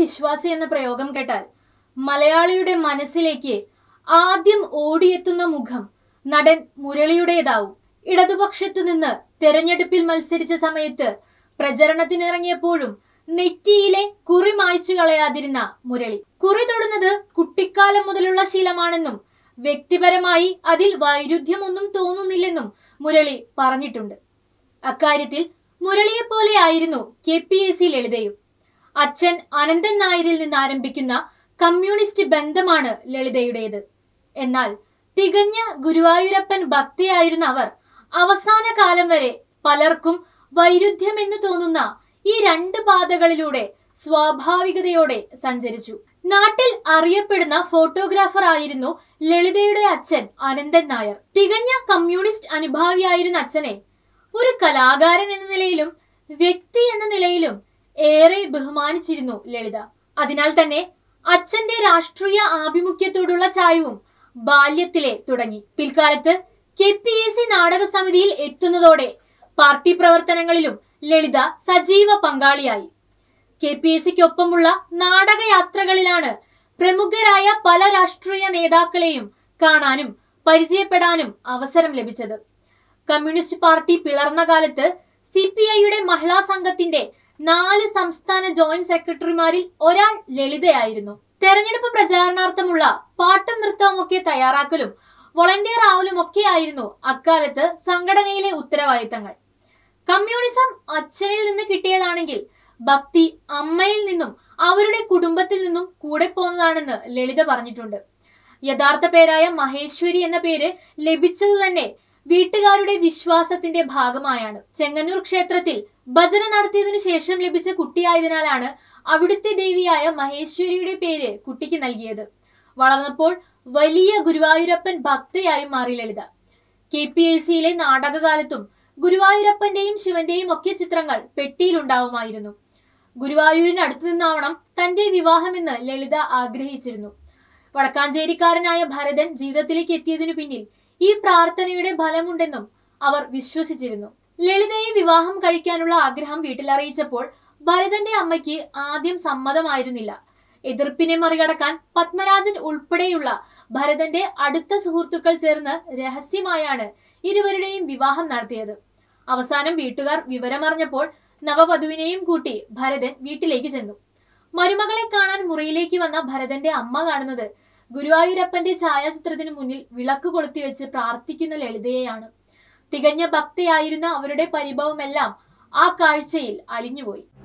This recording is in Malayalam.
വിശ്വാസി എന്ന പ്രയോഗം കേട്ടാൽ മലയാളിയുടെ മനസ്സിലേക്ക് ആദ്യം ഓടിയെത്തുന്ന മുഖം നടൻ മുരളിയുടേതാവും ഇടതുപക്ഷത്തു നിന്ന് തെരഞ്ഞെടുപ്പിൽ മത്സരിച്ച സമയത്ത് പ്രചരണത്തിനിറങ്ങിയപ്പോഴും നെറ്റിയിലെ കുറി മായ്ച്ചു കളയാതിരുന്ന മുരളി കുറി തൊടുന്നത് കുട്ടിക്കാലം മുതലുള്ള ശീലമാണെന്നും വ്യക്തിപരമായി അതിൽ വൈരുദ്ധ്യമൊന്നും തോന്നുന്നില്ലെന്നും മുരളി പറഞ്ഞിട്ടുണ്ട് അക്കാര്യത്തിൽ മുരളിയെ പോലെ ആയിരുന്നു കെ പി എസ് സി ലളിതയും അച്ഛൻ അനന്തൻ നായരിൽ നിന്ന് ആരംഭിക്കുന്ന കമ്മ്യൂണിസ്റ്റ് ബന്ധമാണ് ലളിതയുടേത് എന്നാൽ തികഞ്ഞ ഗുരുവായൂരപ്പൻ ഭക്തിയായിരുന്ന അവർ അവസാന കാലം വരെ പലർക്കും വൈരുദ്ധ്യമെന്ന് തോന്നുന്ന ഈ രണ്ട് പാതകളിലൂടെ സ്വാഭാവികതയോടെ സഞ്ചരിച്ചു നാട്ടിൽ അറിയപ്പെടുന്ന ഫോട്ടോഗ്രാഫർ ആയിരുന്നു ലളിതയുടെ അച്ഛൻ അനന്തൻ നായർ തികഞ്ഞ കമ്മ്യൂണിസ്റ്റ് അനുഭാവിയായിരുന്ന അച്ഛനെ ഒരു കലാകാരൻ എന്ന നിലയിലും വ്യക്തി എന്ന നിലയിലും ഏറെ ബഹുമാനിച്ചിരുന്നു ലളിത അതിനാൽ തന്നെ അച്ഛന്റെ രാഷ്ട്രീയ ആഭിമുഖ്യത്തോടുള്ള ചായവും ബാല്യത്തിലെ തുടങ്ങി പിൽക്കാലത്ത് കെ പി എസ് സി നാടക സമിതിയിൽ എത്തുന്നതോടെ പാർട്ടി പ്രവർത്തനങ്ങളിലും ലളിത സജീവ പങ്കാളിയായി കെ പി എസ് സിക്കൊപ്പമുള്ള നാടകയാത്രകളിലാണ് പ്രമുഖരായ പല രാഷ്ട്രീയ നേതാക്കളെയും കാണാനും പരിചയപ്പെടാനും അവസരം ലഭിച്ചത് കമ്മ്യൂണിസ്റ്റ് പാർട്ടി പിളർന്ന കാലത്ത് സി പി ഐയുടെ മഹിളാ സംഘത്തിന്റെ നാല് സംസ്ഥാന ജോയിന്റ് സെക്രട്ടറിമാരിൽ ഒരാൾ ലളിതയായിരുന്നു തെരഞ്ഞെടുപ്പ് പ്രചാരണാർത്ഥമുള്ള പാട്ടും നൃത്തവും ഒക്കെ തയ്യാറാക്കലും വോളണ്ടിയർ ആവലും ഒക്കെയായിരുന്നു അക്കാലത്ത് സംഘടനയിലെ ഉത്തരവാദിത്തങ്ങൾ കമ്മ്യൂണിസം അച്ഛനിൽ നിന്ന് കിട്ടിയതാണെങ്കിൽ ഭക്തി അമ്മയിൽ നിന്നും അവരുടെ കുടുംബത്തിൽ നിന്നും കൂടെ പോന്നതാണെന്ന് ലളിത പറഞ്ഞിട്ടുണ്ട് യഥാർത്ഥ പേരായ മഹേശ്വരി എന്ന പേര് ലഭിച്ചത് തന്നെ വീട്ടുകാരുടെ വിശ്വാസത്തിന്റെ ഭാഗമായാണ് ചെങ്ങന്നൂർ ക്ഷേത്രത്തിൽ ഭജന നടത്തിയതിനു ശേഷം ലഭിച്ച കുട്ടിയായതിനാലാണ് അവിടുത്തെ ദേവിയായ മഹേശ്വരിയുടെ പേര് കുട്ടിക്ക് നൽകിയത് വളർന്നപ്പോൾ വലിയ ഗുരുവായൂരപ്പൻ ഭക്തയായി മാറി ലളിത കെ പി എസ് സിയിലെ നാടകകാലത്തും ഗുരുവായൂരപ്പന്റെയും ശിവന്റെയും ഒക്കെ ചിത്രങ്ങൾ പെട്ടിയിലുണ്ടാവുമായിരുന്നു ഗുരുവായൂരിന് അടുത്തു നിന്നാവണം തന്റെ വിവാഹമെന്ന് ലളിത ആഗ്രഹിച്ചിരുന്നു വടക്കാഞ്ചേരിക്കാരനായ ഭരതൻ ജീവിതത്തിലേക്ക് എത്തിയതിനു പിന്നിൽ ഈ പ്രാർത്ഥനയുടെ ഫലമുണ്ടെന്നും അവർ വിശ്വസിച്ചിരുന്നു ലളിതയെ വിവാഹം കഴിക്കാനുള്ള ആഗ്രഹം വീട്ടിൽ അറിയിച്ചപ്പോൾ ഭരതന്റെ അമ്മയ്ക്ക് ആദ്യം സമ്മതമായിരുന്നില്ല എതിർപ്പിനെ മറികടക്കാൻ പത്മരാജൻ ഉൾപ്പെടെയുള്ള ഭരതന്റെ അടുത്ത സുഹൃത്തുക്കൾ ചേർന്ന് രഹസ്യമായാണ് ഇരുവരുടെയും വിവാഹം നടത്തിയത് അവസാനം വീട്ടുകാർ വിവരമറിഞ്ഞപ്പോൾ നവവധുവിനെയും കൂട്ടി ഭരതൻ വീട്ടിലേക്ക് ചെന്നു മരുമകളെ കാണാൻ മുറിയിലേക്ക് വന്ന ഭരതന്റെ അമ്മ കാണുന്നത് ഗുരുവായൂരപ്പന്റെ ഛായാചിത്രത്തിന് മുന്നിൽ വിളക്ക് കൊളുത്തി വെച്ച് പ്രാർത്ഥിക്കുന്ന ലളിതയെയാണ് തികഞ്ഞ ഭക്തയായിരുന്ന അവരുടെ പരിഭവമെല്ലാം ആ കാഴ്ചയിൽ അലിഞ്ഞുപോയി